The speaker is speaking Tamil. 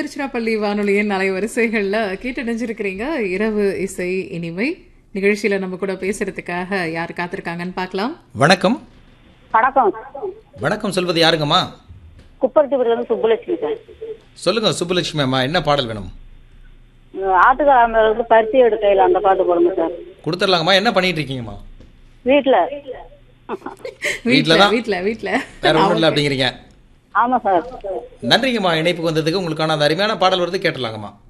திருச்சிராப்பள்ளி வானொலியின் அலைவரிசைகள்ல கேட்டடைஞ்சிருக்கிறீங்க இரவு இசை இனிமை நிகழ்ச்சியில நம்ம கூட பேசுறதுக்காக யார் காத்திருக்காங்கன்னு பார்க்கலாம் வணக்கம் வணக்கம் வணக்கம் சொல்வது யாருங்கம்மா குப்பரத்திபுரத்துலேருந்து சுப்புலட்சுமி சார் சொல்லுங்க சுப்புலட்சுமி அம்மா என்ன பாடல் வேணும் ஆட்டுக்காரங்களுக்கு பருத்தி எடுக்கையில் அந்த பாட்டு போடுங்க சார் கொடுத்துடலாங்கம்மா என்ன பண்ணிட்டு இருக்கீங்கம்மா வீட்டில் வீட்ல தான். வீட்ல வீட்ல வேற ஒன்றும் இல்லை அப்படிங்கிறீங்க ஆமாம் சார் நன்றிங்கம்மா இணைப்புக்கு வந்ததுக்கு உங்களுக்கான அந்த அருமையான பாடல் வருது கேட்டலாங்கம்மா